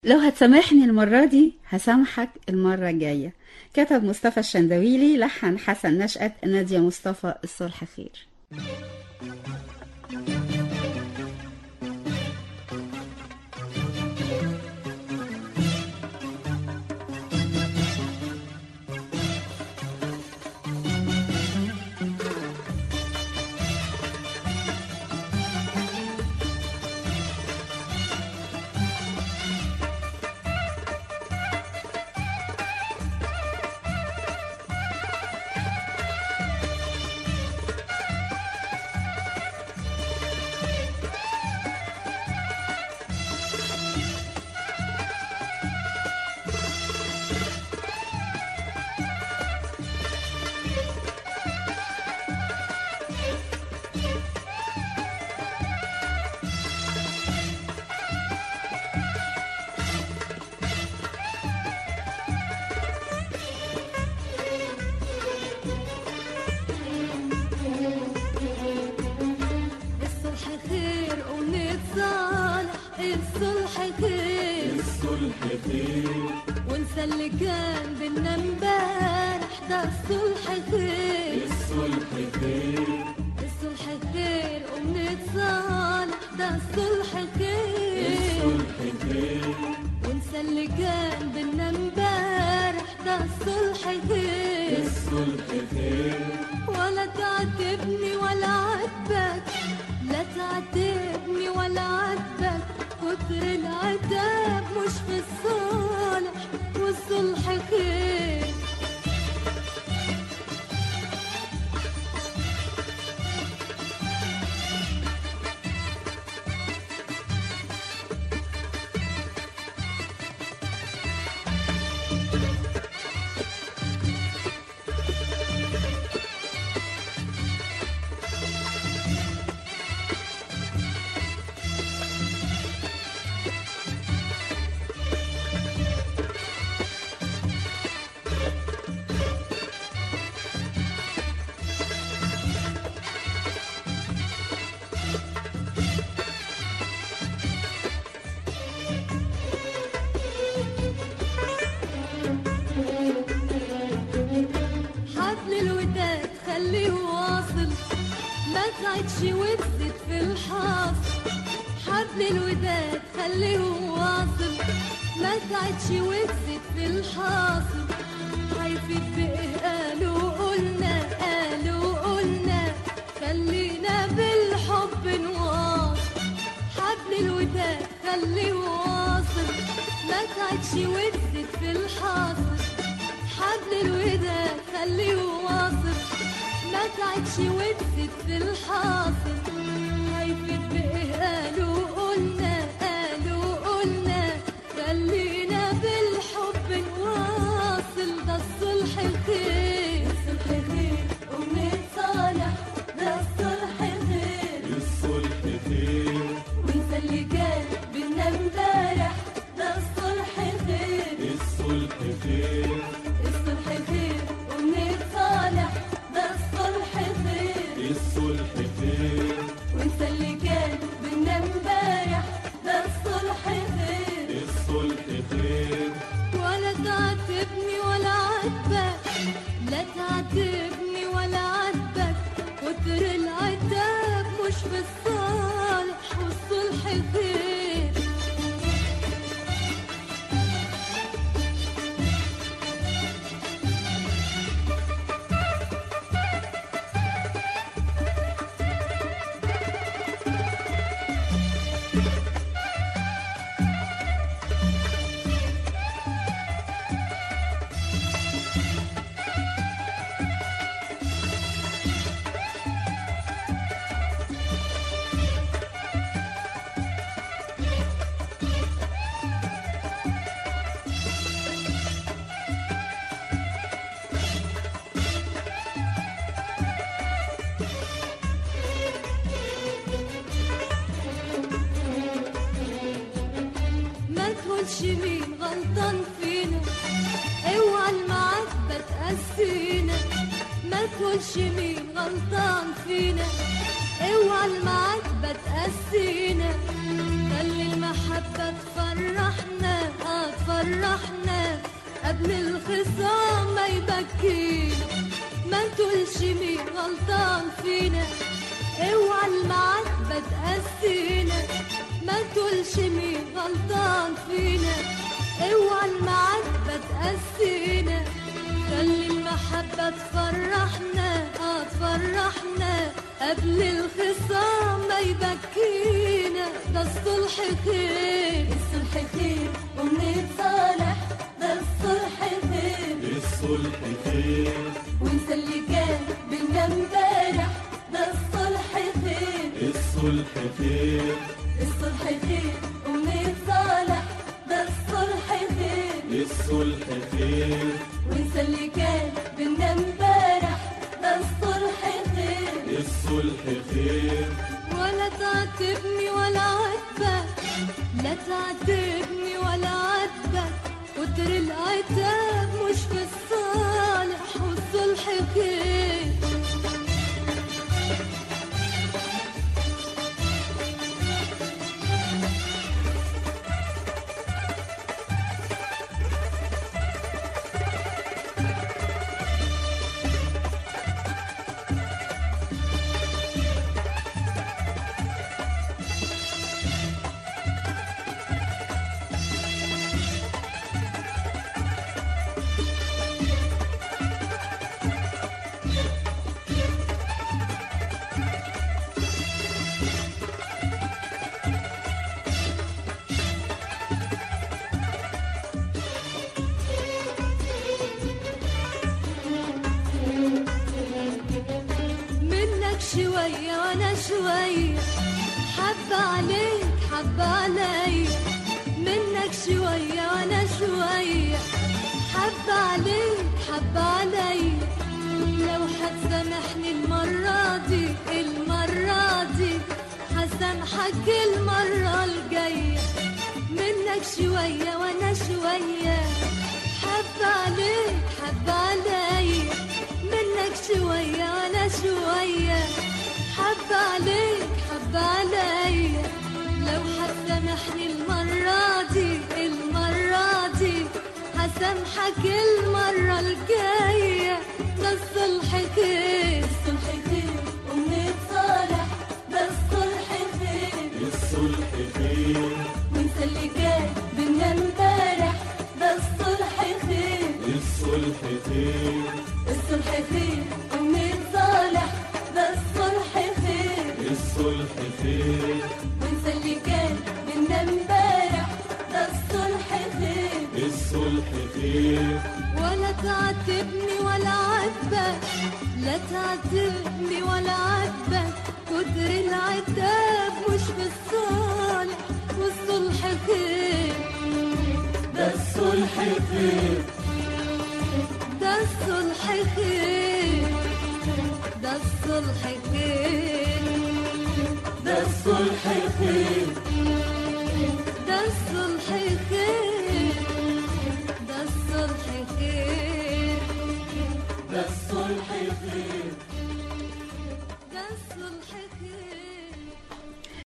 لو هتسامحني المرة دي هسامحك المرة الجاية كتب مصطفى الشندويلي لحن حسن نشأت نادية مصطفى الصلح خير الصلح خير ونتصالح الصلح خير الصلح خير وانسى اللي كان بينا امبارح ده الصلح خير الصلح خير الصلح خير ونتصالح ده الصلح خير الصلح خير وانسى اللي كان بينا امبارح ده الصلح خير الصلح خير ولا تعاتبني ولا عاتبك لا تعاتبني ولا عاتبك كتر العتاب مش في الصالح والصلح خير حبل الوداد خليه واصل ما تعدش وتزيد في الحاصل حبل الوداد خليه واصل ما تعدش وتزيد في الحاصل هيفيد بإيه قالوا قلنا قالوا قلنا خلينا بالحب نواصل حبل الوداد خليه واصل ما تعدش وتزيد في الحاصل حبل الوداد خليه واصل ما تعدش وتزيد في الحاصل هيفيد بإيه قالوا قلنا قالوا قلنا خلينا بالحب نواصل ده الصلح الخير الصلح خير ونتصالح ده الصلح خير الصلح خير وانسى اللي كان بينا امبارح ده الصلح خير الصلح خير الصلح خير ونتصالح ده الصلح خير الصلح خير وانسى اللي كان بينا امبارح ده الصلح خير الصلح خير ولا تعاتبني ولا عاتبك لا تعاتبني ولا عاتبك كتر العتاب مش في الصالح والصلح خير تقولش مين غلطان فينا اوعى المعاتبة تقسينا ما تقولش مين غلطان فينا اوعى المعاتبة تقسينا خلي المحبة تفرحنا تفرحنا قبل الخصام ما يبكينا ما تقولش مين غلطان فينا اوعى المعاتبة تقسينا ما تقولش مين غلطان فينا اوعى المعاتبة تقسينا خلي المحبة تفرحنا اه تفرحنا قبل الخصام ما يبكينا ده الصلح خير الصلح خير ونتصالح ده الصلح خير الصلح خير وانسى اللي كان بينا امبارح ده الصلح خير الصلح خير الصلح خير ونتصالح ده الصلح خير الصلح خير وانسى اللي كان بينا امبارح ده الصلح خير الصلح خير ولا تعاتبني ولا عاتبك لا تعاتبني ولا عاتبك كتر العتاب مش في الصالح والصلح خير منك شوية وانا شوية حب عليك حب علي منك شوية وانا شوية حب عليك حب علي لو هتسامحني المرة دي المرة دي هسامحك المرة الجاية منك شوية وانا شوية حب عليك حب علي منك شوية وانا شوية حب عليك حب علي لو هتسامحني المرة دي المرة دي هسامحك المرة الجاية ده الصلح خير الصلح خير ونتصالح ده الصلح خير الصلح خير وانسى اللي كان بينا امبارح ده الصلح خير الصلح خير الصلح خير ونتصالح ده الصلح خير الصلح خير وانسى اللي كان بينا امبارح ده الصلح خير الصلح خير ولا تعاتبني ولا عاتبك لا تعاتبني ولا عاتبك كتر العتاب مش بالصالح والصلح خير ده الصلح خير ده الصلح خير ده الصلح خير ده الصلح خير